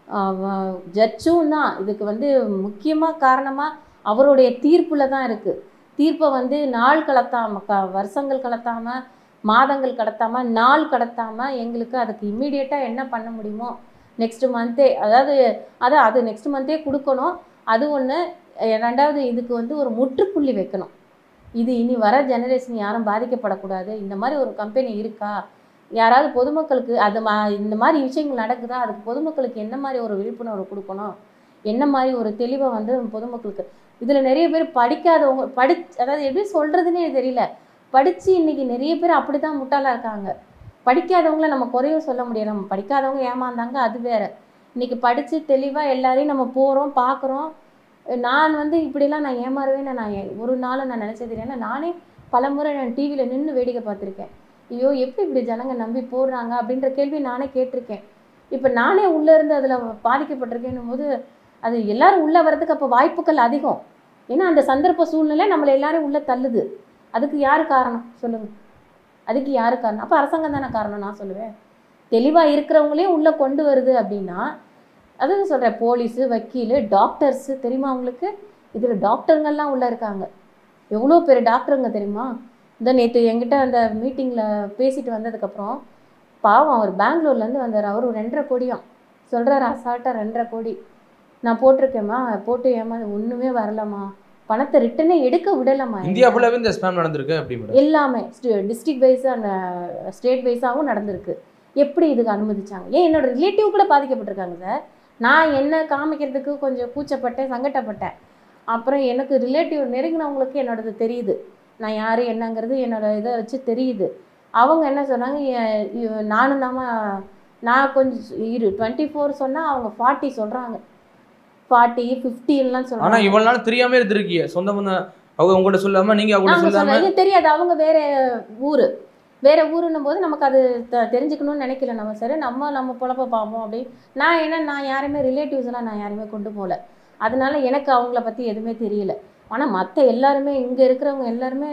ஜட்ஜும் தான் இதுக்கு வந்து முக்கியமாக காரணமாக அவருடைய தீர்ப்பில் தான் இருக்குது தீர்ப்பை வந்து நாள் கடத்தாமல் க வருஷங்கள் கடத்தாமல் மாதங்கள் கடத்தாமல் நாள் கடத்தாமல் எங்களுக்கு அதுக்கு இம்மீடியட்டாக என்ன பண்ண முடியுமோ நெக்ஸ்ட் மந்த்தே அதாவது அதான் அது நெக்ஸ்ட் மந்த்தே கொடுக்கணும் அது ஒன்று ரெண்டாவது இதுக்கு வந்து ஒரு முற்றுப்புள்ளி வைக்கணும் இது இனி வர ஜெனரேஷன் யாரும் பாதிக்கப்படக்கூடாது இந்த மாதிரி ஒரு கம்பெனி இருக்கா யாராவது பொதுமக்களுக்கு அது மா இந்த மாதிரி விஷயங்கள் நடக்குதா அதுக்கு பொதுமக்களுக்கு என்ன மாதிரி ஒரு விழிப்புணர்வு கொடுக்கணும் என்ன மாதிரி ஒரு தெளிவை வந்து பொதுமக்களுக்கு இதில் நிறைய பேர் படிக்காதவங்க படி அதாவது எப்படி சொல்கிறதுனே தெரியல படித்து இன்னைக்கு நிறைய பேர் அப்படி தான் முட்டாளாக இருக்காங்க படிக்காதவங்கள நம்ம குறையும் சொல்ல முடியாது நம்ம படிக்காதவங்க ஏமாந்தாங்க அது வேற இன்னைக்கு படித்து தெளிவாக எல்லாரையும் நம்ம போகிறோம் பார்க்குறோம் நான் வந்து இப்படிலாம் நான் ஏமாறுவேன்னு நான் எ- ஒரு நாளும் நான் நினச்சது இல்லை ஏன்னா நானே பலமுறை நான் டிவியில் நின்று வேடிக்கை பார்த்துருக்கேன் ஐயோ எப்படி இப்படி ஜனங்க நம்பி போடுறாங்க அப்படின்ற கேள்வி நானே கேட்டிருக்கேன் இப்போ நானே உள்ளே இருந்து அதில் பாதிக்கப்பட்டிருக்கேன்னும் போது அது எல்லாரும் உள்ளே வர்றதுக்கு அப்போ வாய்ப்புகள் அதிகம் ஏன்னா அந்த சந்தர்ப்ப சூழ்நிலை நம்மளை எல்லாரும் உள்ளே தள்ளுது அதுக்கு யார் காரணம் சொல்லுங்க அதுக்கு யார் காரணம் அப்போ அரசாங்கம் தானே காரணம் நான் சொல்லுவேன் தெளிவாக இருக்கிறவங்களையும் உள்ளே கொண்டு வருது அப்படின்னா அதான் சொல்கிறேன் போலீஸு வக்கீலு டாக்டர்ஸு தெரியுமா அவங்களுக்கு இதில் டாக்டருங்கெல்லாம் உள்ளே இருக்காங்க எவ்வளோ பேர் டாக்டருங்க தெரியுமா இந்த நேற்று என்கிட்ட அந்த மீட்டிங்கில் பேசிட்டு வந்ததுக்கப்புறம் பாவம் அவர் பெங்களூர்லேருந்து வந்தார் அவர் ஒரு ரெண்டரை கோடியாம் சொல்கிறாரு அசால்ட்டாக ரெண்டரை கோடி நான் போட்டிருக்கேம்மா போட்டு ஏமா ஒன்றுமே வரலம்மா பணத்தை ரிட்டனே எடுக்க விடலம்மா இந்தியா ஃபுல்லாவே இந்த ஸ்பேம் நடந்திருக்கு அப்படி மேடம் எல்லாமே டிஸ்ட்ரிக்ட் வைஸ் அண்ட் ஸ்டேட் வைஸாகவும் நடந்திருக்கு எப்படி இதுக்கு அனுமதிச்சாங்க ஏன் என்னோட ரிலேட்டிவ் கூட பாதிக்கப்பட்டிருக்காங்க சார் நான் என்ன காமிக்கிறதுக்கு கொஞ்சம் கூச்சப்பட்டேன் சங்கட்டப்பட்டேன் அப்புறம் எனக்கு ரிலேட்டிவ் நெருங்கினவங்களுக்கு என்னோடது தெரியுது நான் யார் என்னங்கிறது என்னோட இதை வச்சு தெரியுது அவங்க என்ன சொன்னாங்க "எ- இவ- நானும் தாம்மா நான் கொஞ்சம் இரு டுவெண்ட்டி ஃபோர் சொன்னால் அவங்க ஃபார்ட்டி சொல்கிறாங்க ஃபார்ட்டி ஃபிஃப்டின்லாம் ஆனா சொல்கிறாங்க இவ்வளவு நாள் தெரியாம இருந்திருக்கீங்க சொந்த பந்தம் அவங்க உங்கள்கிட்ட சொல்லாம நீங்க அவங்க நாங்க சொல்லாம சொல்ல இது தெரியாது அவங்க வேற ஊர் வேற ஊருன்னும் போது நமக்கு அது த- தெரிஞ்சுக்கணும்னு நினைக்கல நம்ம சரி நம்ம நம்ம பொழப்ப பார்ப்போம் அப்படி நான் என்ன நான் யாருமே ரிலேட்டிவ்ஸ் எல்லாம் நான் யாருமே கொண்டு போகல அதனால எனக்கு அவங்கள பத்தி எதுவுமே தெரியல ஆனா மற்ற எல்லாருமே இங்க இருக்கிறவங்க எல்லாருமே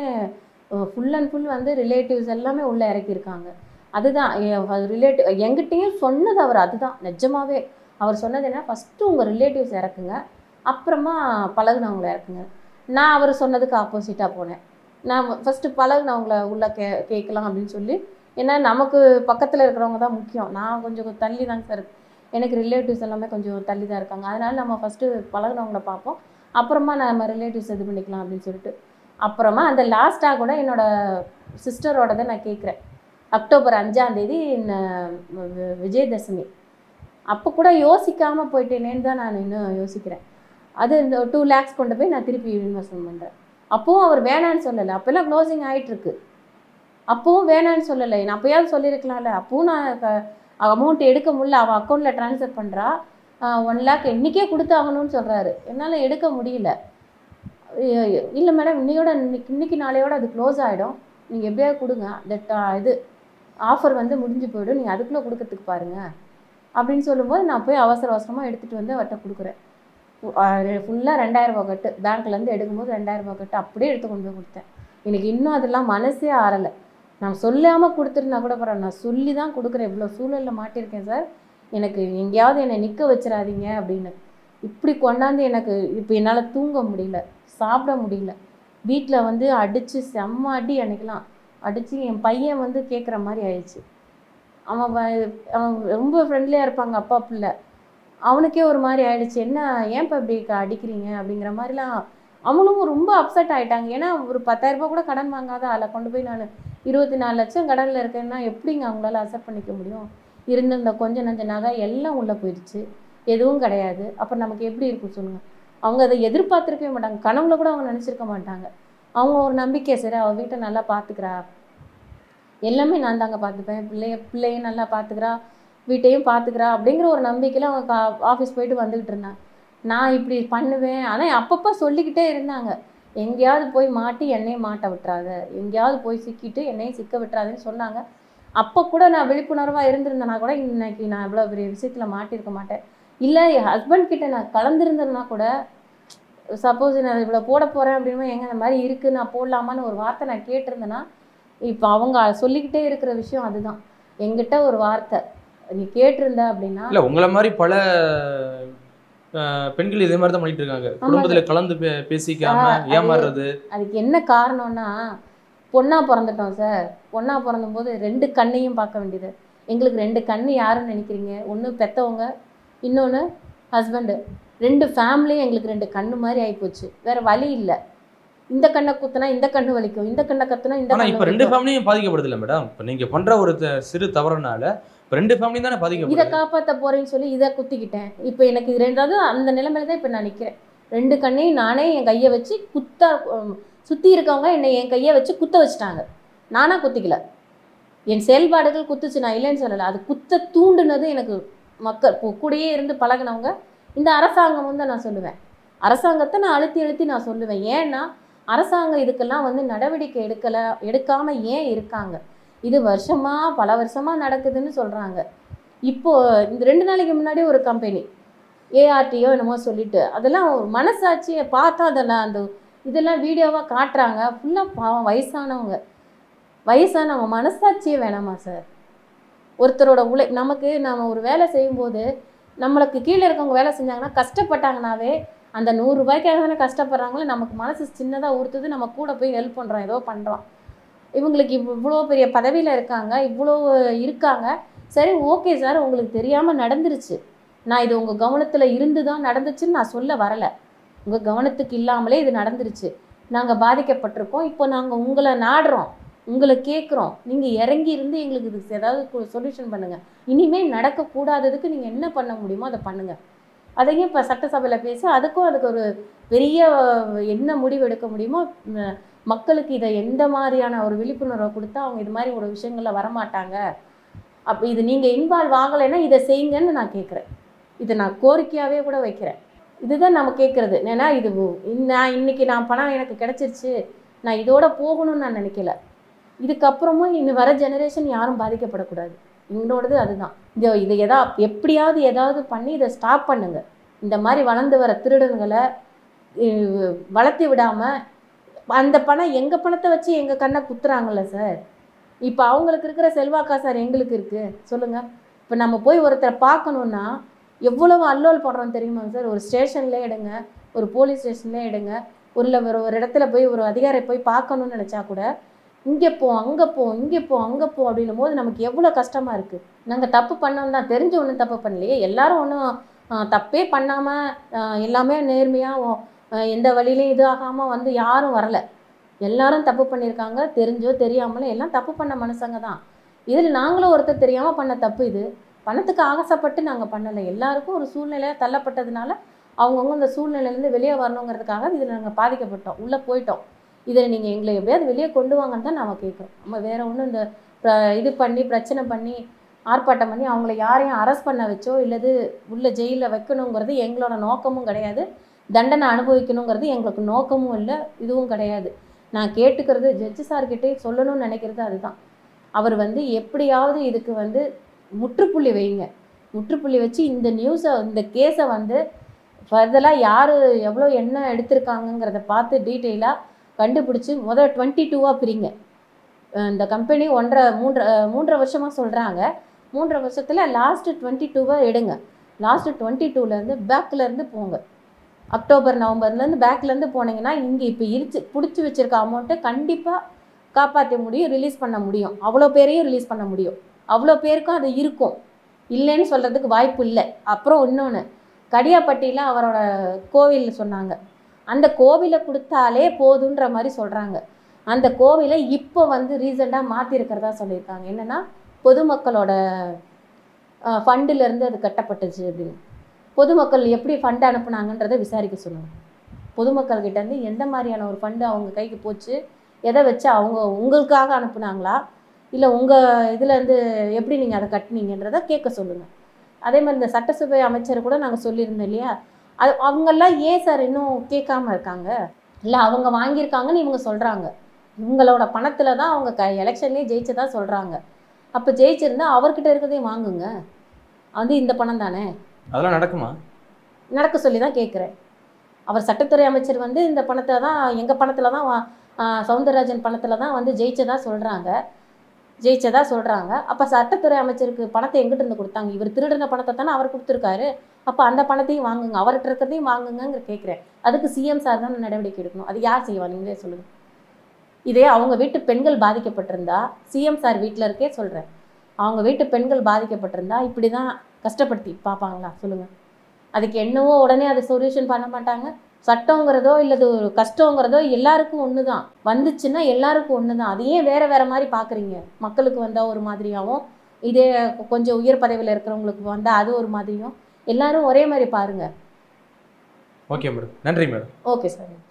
ஃபுல் அண்ட் ஃபுல் வந்து ரிலேட்டிவ்ஸ் எல்லாமே உள்ள இறக்கியிருக்காங்க அதுதான் ரிலேட்டிவ் எங்கிட்டயும் சொன்னது அவர் அதுதான் நிஜமாவே அவர் சொன்னது என்ன ஃபஸ்ட்டு உங்கள் ரிலேட்டிவ்ஸ் இறக்குங்க அப்புறமா பழகுனவங்கள இறக்குங்க நான் அவர் சொன்னதுக்கு ஆப்போசிட்டாக போனேன் நான் ஃபஸ்ட்டு பழகுனவங்கள உள்ள கே கேட்கலாம் அப்படின்னு சொல்லி ஏன்னா நமக்கு பக்கத்தில் இருக்கிறவங்க தான் முக்கியம் நான் கொஞ்சம் தள்ளி தாங்க சார் எனக்கு ரிலேட்டிவ்ஸ் எல்லாமே கொஞ்சம் தள்ளி தான் இருக்காங்க அதனால நம்ம ஃபஸ்ட்டு பழகுனவங்கள பார்ப்போம் அப்புறமா நம்ம ரிலேட்டிவ்ஸ் இது பண்ணிக்கலாம் அப்படின்னு சொல்லிட்டு அப்புறமா அந்த லாஸ்ட்டாக கூட என்னோட சிஸ்டரோடதை நான் கேட்குறேன் அக்டோபர் அஞ்சாம் தேதி ந- வி- விஜயதசமி அப்போ கூட யோசிக்காமல் போயிட்டேனேன்னு தான் நான் இன்னும் யோசிக்கிறேன் அது இந்த டூ லேக்ஸ் கொண்டு போய் நான் திருப்பி இன்வெஸ்ட்மெண்ட் பண்ணுறேன் அப்போவும் அவர் வேணான்னு சொல்லலை அப்போல்லாம் க்ளோசிங் ஆயிட்டு இருக்கு அப்போவும் வேணான்னு சொல்லலை நான் அப்போயாவது சொல்லியிருக்கலாம்ல அப்பவும் நான் அமௌண்ட் எடுக்க முடியல அவள் அக்கௌண்ட்டில் ட்ரான்ஸ்ஃபர் பண்ணுறா ஒன் லேக் இன்றைக்கே கொடுத்தாகணும்னு சொல்கிறாரு என்னால் எடுக்க முடியல இல்லை மேடம் இன்னையோட இன்னைக்கு இன்னைக்கு நாளையோட அது க்ளோஸ் ஆகிடும் நீங்கள் எப்படியாவது கொடுங்க தட் இது ஆஃபர் வந்து முடிஞ்சு போயிடும் நீங்கள் அதுக்குள்ளே கொடுக்கறதுக்கு பாருங்கள் அப்படின்னு சொல்லும்போது நான் போய் அவசர அவசரமாக எடுத்துகிட்டு வந்து அவர்கிட்ட கொடுக்குறேன் ஃபுல்லாக ரெண்டாயிரம் ரூபாய் கட்டு பேங்க்லேருந்து எடுக்கும்போது ரெண்டாயிரம் ரூபாய் கட்டு அப்படியே எடுத்து கொண்டு போய் கொடுத்தேன் எனக்கு இன்னும் அதெல்லாம் மனசே ஆறலை நான் சொல்லாமல் கொடுத்துருந்தா கூட பரவாயில்ல நான் சொல்லி தான் கொடுக்குறேன் இவ்வளோ சூழலில் மாட்டியிருக்கேன் சார் எனக்கு எங்கேயாவது என்னை நிற்க வச்சிடாதீங்க அப்படின்னு இப்படி கொண்டாந்து எனக்கு இப்போ என்னால் தூங்க முடியல சாப்பிட முடியல வீட்டில் வந்து அடித்து செம்ம அடி அன்னைக்கெல்லாம் அடித்து என் பையன் வந்து கேட்குற மாதிரி ஆயிடுச்சு அவன் வ- அவன் ரொம்ப ஃப்ரெண்ட்லியாக இருப்பாங்க அப்பா பிள்ளை அவனுக்கே ஒரு மாதிரி ஆயிடுச்சு என்ன ஏன்ப்பா இப்படி க- அடிக்கிறீங்க அப்படிங்கிற மாதிரிலாம் அவனும் ரொம்ப அப்செட் ஆயிட்டாங்க ஏன்னா ஒரு பத்தாயிரம் ரூபாய் கூட கடன் வாங்காத ஆளை கொண்டு போய் நான் இருபத்தி நாலு லட்சம் கடனில் இருக்கேன்னா எப்படிங்க அவங்களால அக்செப்ட் பண்ணிக்க முடியும் இருந்திருந்த கொஞ்சம் நஞ்ச நகை எல்லாம் உள்ளே போயிடுச்சு எதுவும் கிடையாது அப்போ நமக்கு எப்படி இருக்கும் சொல்லுங்கள் அவங்க அதை எதிர்பார்த்துருக்கவே மாட்டாங்க கனவுல கூட அவங்க நினச்சிருக்க மாட்டாங்க அவங்க ஒரு நம்பிக்கை சரி அவள் வீட்டை நல்லா பார்த்துக்கிறா எல்லாமே நான் தாங்க பார்த்துப்பேன் பிள்ளைய பிள்ளையும் நல்லா பார்த்துக்கிறா வீட்டையும் பார்த்துக்கிறா அப்படிங்கிற ஒரு நம்பிக்கையில் அவங்க ஆஃபீஸ் போயிட்டு வந்துக்கிட்டு இருந்தாங்க நான் இப்படி பண்ணுவேன் ஆனால் அப்பப்போ சொல்லிக்கிட்டே இருந்தாங்க எங்கேயாவது போய் மாட்டி என்னையும் மாட்ட விட்டுறாத எங்கேயாவது போய் சிக்கிட்டு என்னையும் சிக்க விட்டுறாதுன்னு சொன்னாங்க அப்போ கூட நான் விழிப்புணர்வாக இருந்திருந்தேனா கூட இன்னைக்கு நான் இவ்வளோ பெரிய விஷயத்தில் மாட்டியிருக்க மாட்டேன் இல்லை என் ஹஸ்பண்ட் கிட்ட நான் கலந்துருந்தேன்னா கூட சப்போஸ் நான் இவ்வளோ போட போகிறேன் அப்படின்னு எங்க இந்த மாதிரி இருக்குது நான் போடலாமான்னு ஒரு வார்த்தை நான் கேட்டிருந்தேன்னா இப்போ அவங்க சொல்லிக்கிட்டே இருக்கிற விஷயம் அதுதான் எங்கிட்ட ஒரு வார்த்தை நீ கேட்டிருந்த அப்படின்னா இல்ல உங்களை மாதிரி பல அஹ், பெண்கள் இதே மாதிரி தான் பண்ணிட்டு இருக்காங்க குடும்பத்துல கலந்து பே- பேசிக்காம ஆ, அது- ஏமாறுறது அதுக்கு என்ன காரணம்னா பொண்ணா பிறந்துட்டோம் சார் பொண்ணா பிறந்தபோது ரெண்டு கண்ணையும் பார்க்க வேண்டியது எங்களுக்கு ரெண்டு கண்ணு யாருன்னு நினைக்கிறீங்க ஒன்று பெத்தவங்க இன்னொன்று ஹஸ்பண்டு ரெண்டு ஃபேமிலியும் எங்களுக்கு ரெண்டு கண்ணு மாதிரி ஆகிப்போச்சு வேற வழி இல்லை இந்த கண்ணை குத்துனா இந்த கண்ணு வலிக்கும் இந்த கண்ணை கத்துனா இந்த ஆனா கண்ணு இப்ப ரெண்டு வலிக்கும். ஃபேமிலியும் பாதிக்கப்படுது இல்ல மேடம் இப்ப நீங்க பண்ற ஒரு த- சிறு தவறுனால இப்ப ரெண்டு ஃபேமிலியும் தானே இதை பாதிக்கப்படுது காப்பாற்ற போறேன்னு சொல்லி இதை குத்திக்கிட்டேன் இப்போ எனக்கு இது ரெண்டாவது அந்த நிலைமையில தான் இப்போ நான் நிற்கிறேன் ரெண்டு கண்ணையும் நானே என் கையை வச்சு குத்தா உம், சுத்தி இருக்கவங்க என்னை என் கையை வச்சு குத்த வச்சுட்டாங்க நானா குத்திக்கல என் செயல்பாடுகள் குத்துச்சு நான் இல்லைன்னு சொல்லலை அது குத்த தூண்டுனது எனக்கு மக்கள் இப்போ கூடயே இருந்து பழகுனவங்க இந்த அரசாங்கம் வந்து நான் சொல்லுவேன் அரசாங்கத்தை நான் அழுத்தி அழுத்தி நான் சொல்லுவேன் ஏன்னா அரசாங்கம் இதுக்கெல்லாம் வந்து நடவடிக்கை எடுக்கலை எடுக்காம ஏன் இருக்காங்க இது வருஷமா பல வருஷமா நடக்குதுன்னு சொல்றாங்க இப்போ இந்த ரெண்டு நாளைக்கு முன்னாடி ஒரு கம்பெனி ஏஆர்டியோ என்னமோ சொல்லிட்டு அதெல்லாம் ஒரு மனசாட்சியை பார்த்தா அதெல்லாம் அந்த இதெல்லாம் வீடியோவாக காட்டுறாங்க ஃபுல்லாக பாவம் வயசானவங்க வயசானவங்க மனசாட்சியே வேணாமா சார் ஒருத்தரோட உழை நமக்கு நம்ம ஒரு வேலை செய்யும்போது நம்மளுக்கு கீழே இருக்கவங்க வேலை செஞ்சாங்கன்னா கஷ்டப்பட்டாங்கனாவே அந்த நூறு ரூபாய்க்காக தானே கஷ்டப்படுறாங்களோ நமக்கு மனசு சின்னதாக உறுத்துது நம்ம கூட போய் ஹெல்ப் பண்ணுறோம் ஏதோ பண்ணுறோம் இவங்களுக்கு இவ் இவ்வளோ பெரிய பதவியில் இருக்காங்க இவ்வளோ இருக்காங்க சரி ஓகே சார் உங்களுக்கு தெரியாமல் நடந்துருச்சு நான் இது உங்கள் கவனத்தில் இருந்து தான் நடந்துச்சுன்னு நான் சொல்ல வரலை உங்கள் கவனத்துக்கு இல்லாமலே இது நடந்துருச்சு நாங்கள் பாதிக்கப்பட்டிருக்கோம் இப்போ நாங்கள் உங்களை நாடுறோம் உங்களை கேட்குறோம் நீங்கள் இறங்கி இருந்து எங்களுக்கு இதுக்கு ஏதாவது சொல்யூஷன் பண்ணுங்கள் இனிமேல் நடக்கக்கூடாததுக்கு நீங்கள் என்ன பண்ண முடியுமோ அதை பண்ணுங்கள் அதையும் இப்போ சட்டசபையில் பேசி அதுக்கும் அதுக்கு ஒரு பெரிய அஹ், என்ன முடிவு எடுக்க முடியுமோ ம- மக்களுக்கு இதை எந்த மாதிரியான ஒரு விழிப்புணர்வை கொடுத்தா அவங்க இது மாதிரி ஒரு விஷயங்களில் வரமாட்டாங்க அப்போ இது நீங்கள் இன்வால்வ் ஆகலைன்னா இதை செய்யுங்கன்னு நான் கேட்குறேன் இதை நான் கோரிக்கையாகவே கூட வைக்கிறேன் இதுதான் நம்ம கேட்குறது ஏன்னா இது ஒ- இன்- நான் இன்னைக்கு நான் பணம் எனக்கு கிடைச்சிருச்சு நான் இதோட போகணும்னு நான் நினைக்கல இதுக்கப்புறமும் இனி வர ஜெனரேஷன் யாரும் பாதிக்கப்படக்கூடாது என்னோடது அதுதான் இது இதை எதா எப்படியாவது ஏதாவது பண்ணி இதை ஸ்டாப் பண்ணுங்க இந்த மாதிரி வளர்ந்து வர திருடன்களை அஹ், வளர்த்தி விடாமல் அந்த பணம் எங்கள் பணத்தை வச்சு எங்கள் கண்ணை குத்துறாங்கல்ல சார் இப்போ அவங்களுக்கு இருக்கிற செல்வாக்கா சார் எங்களுக்கு இருக்குது சொல்லுங்கள் இப்போ நம்ம போய் ஒருத்தரை பார்க்கணுன்னா எவ்வளவு அல்லோல் படுறோம் தெரியுமாங்க சார் ஒரு ஸ்டேஷன்லேயே எடுங்க ஒரு போலீஸ் ஸ்டேஷன்லேயே எடுங்க ஒரு இல்ல ஒரு ஒரு இடத்துல போய் ஒரு அதிகாரி போய் பார்க்கணும்னு நினச்சா கூட இங்கே போ அங்கே போ இங்கே போ அங்கே போ அப்படின்னும் போது நமக்கு எவ்வளோ கஷ்டமாக இருக்குது நாங்கள் தப்பு பண்ணோம் தான் தெரிஞ்சு ஒன்றும் தப்பு பண்ணலையே எல்லாரும் ஒன்றும் தப்பே பண்ணாமல் எல்லாமே நேர்மையாக எந்த வழியிலையும் இது ஆகாமல் வந்து யாரும் வரலை எல்லாரும் தப்பு பண்ணியிருக்காங்க தெரிஞ்சோ தெரியாமலோ எல்லாம் தப்பு பண்ண மனுஷங்க தான் இதில் நாங்களும் ஒருத்தர் தெரியாமல் பண்ண தப்பு இது பணத்துக்கு ஆசைப்பட்டு நாங்கள் பண்ணலை எல்லாருக்கும் ஒரு சூழ்நிலையாக தள்ளப்பட்டதுனால அவங்கவுங்க இந்த சூழ்நிலையிலேருந்து வெளியே வரணுங்கிறதுக்காக இதில் நாங்கள் பாதிக்கப்பட்டோம் உள்ளே போயிட்டோம் இதில் நீங்கள் எங்களை எப்படியாவது வெளியே கொண்டு வாங்கன்னு தான் நாங்கள் கேட்குறோம் நம்ம வேற ஒன்றும் இந்த பிர- இது பண்ணி பிரச்சனை பண்ணி ஆர்ப்பாட்டம் பண்ணி அவங்கள யாரையும் அரெஸ்ட் பண்ண வச்சோ இல்லது உள்ள ஜெயிலில் வைக்கணுங்கிறது எங்களோட நோக்கமும் கிடையாது தண்டனை அனுபவிக்கணுங்கிறது எங்களுக்கு நோக்கமும் இல்லை இதுவும் கிடையாது நான் கேட்டுக்கிறது ஜட்ஜு சார்கிட்டே சொல்லணும்னு நினைக்கிறது அதுதான் அவர் வந்து எப்படியாவது இதுக்கு வந்து முற்றுப்புள்ளி வைங்க முற்றுப்புள்ளி வச்சு இந்த நியூஸை இந்த கேஸை வந்து ஃபர்தராக யார் எவ்வளோ என்ன எடுத்திருக்காங்கங்கிறத பார்த்து டீட்டெயிலாக கண்டுபிடிச்சி முதல் டுவெண்ட்டி டூவாக பிரிங்க அஹ் இந்த கம்பெனி ஒன்றரை மூன்றரை அஹ் மூன்றரை வருஷமாக சொல்கிறாங்க மூன்றரை வருஷத்தில் லாஸ்ட்டு டுவெண்ட்டி டூவை எடுங்க லாஸ்ட்டு டுவெண்ட்டி டூலேருந்து பேக்லேருந்து போங்க அக்டோபர் நவம்பர்லேருந்து பேக்லேருந்து போனீங்கன்னா இங்கே இப்போ இருச்சு பிடிச்சி வச்சிருக்க அமௌண்ட்டை கண்டிப்பாக காப்பாற்ற முடியும் ரிலீஸ் பண்ண முடியும் அவ்வளோ பேரையும் ரிலீஸ் பண்ண முடியும் அவ்வளோ பேருக்கும் அது இருக்கும் இல்லைன்னு சொல்கிறதுக்கு வாய்ப்பு இல்லை அப்புறம் இன்னொன்று கடியாப்பட்டியில் அவரோட கோவில் சொன்னாங்க அந்த கோவிலை கொடுத்தாலே போதுன்ற மாதிரி சொல்கிறாங்க அந்த கோவிலை இப்போ வந்து ரீசெண்டாக மாற்றிருக்கிறதா சொல்லியிருக்காங்க என்னென்னா பொதுமக்களோட ஃபண்டிலேருந்து அது கட்டப்பட்டுச்சு அப்படின்னு பொதுமக்கள் எப்படி ஃபண்ட் அனுப்புனாங்கன்றதை விசாரிக்க சொல்லுங்கள் பொதுமக்கள் கிட்ட இருந்து எந்த மாதிரியான ஒரு ஃபண்டு அவங்க கைக்கு போச்சு எதை வச்சு அவங்க உங்களுக்காக அனுப்புனாங்களா இல்லை உங்கள் இதுலேருந்து எப்படி நீங்கள் அதை கட்டினீங்கன்றதை கேட்க சொல்லுங்கள் அதே மாதிரி இந்த சட்டசபை அமைச்சர் கூட நாங்கள் சொல்லியிருந்தோம் இல்லையா அது அவங்கெல்லாம் ஏன் சார் இன்னும் கேட்காம இருக்காங்க இல்லை அவங்க வாங்கியிருக்காங்கன்னு இவங்க சொல்கிறாங்க இவங்களோட பணத்தில் தான் அவங்க க எலெக்ஷன்லேயே ஜெயிச்சதா சொல்கிறாங்க அப்போ ஜெயிச்சிருந்தா அவர்கிட்ட இருக்கிறதையும் வாங்குங்க வந்து இந்த பணம் தானே அதெல்லாம் நடக்குமா நடக்க சொல்லி தான் கேட்குறேன் அவர் சட்டத்துறை அமைச்சர் வந்து இந்த பணத்தில் தான் எங்கள் பணத்தில் தான் வா- ஆ, சவுந்தரராஜன் பணத்தில் தான் வந்து ஜெயிச்சதா சொல்கிறாங்க ஜெயிச்சதா சொல்கிறாங்க அப்போ சட்டத்துறை அமைச்சருக்கு பணத்தை எங்கிட்ட இருந்து கொடுத்தாங்க இவர் திருடின பணத்தை தானே அவர் கொடுத்துருக்காரு அப்போ அந்த பணத்தையும் வாங்குங்க அவர்கிட்ட இருக்கிறதையும் வாங்குங்கங்கிற கேட்குறேன் அதுக்கு சிஎம் சார் தான் நடவடிக்கை எடுக்கணும் அது யார் செய்வா நீங்களே சொல்லுங்கள் இதே அவங்க வீட்டு பெண்கள் பாதிக்கப்பட்டிருந்தா சிஎம் சார் வீட்டில் இருக்கே சொல்கிறேன் அவங்க வீட்டு பெண்கள் பாதிக்கப்பட்டிருந்தா இப்படி தான் கஷ்டப்படுத்தி பார்ப்பாங்களா சொல்லுங்கள் அதுக்கு என்னவோ உடனே அதை சொல்யூஷன் பண்ண மாட்டாங்க சட்டங்கிறதோ இல்லது ஒரு கஷ்டங்கிறதோ எல்லாருக்கும் ஒன்று தான் வந்துச்சுன்னா எல்லாருக்கும் ஒன்று தான் அது ஏன் வேற வேற மாதிரி பார்க்குறீங்க மக்களுக்கு வந்தால் ஒரு மாதிரியாகவும் இதே கொஞ்சம் உயர் பதவியில் இருக்கிறவங்களுக்கு வந்தால் அது ஒரு மாதிரியும் எல்லாரும் ஒரே மாதிரி பாருங்க ஓகே மேடம் நன்றி மேடம் ஓகே சார்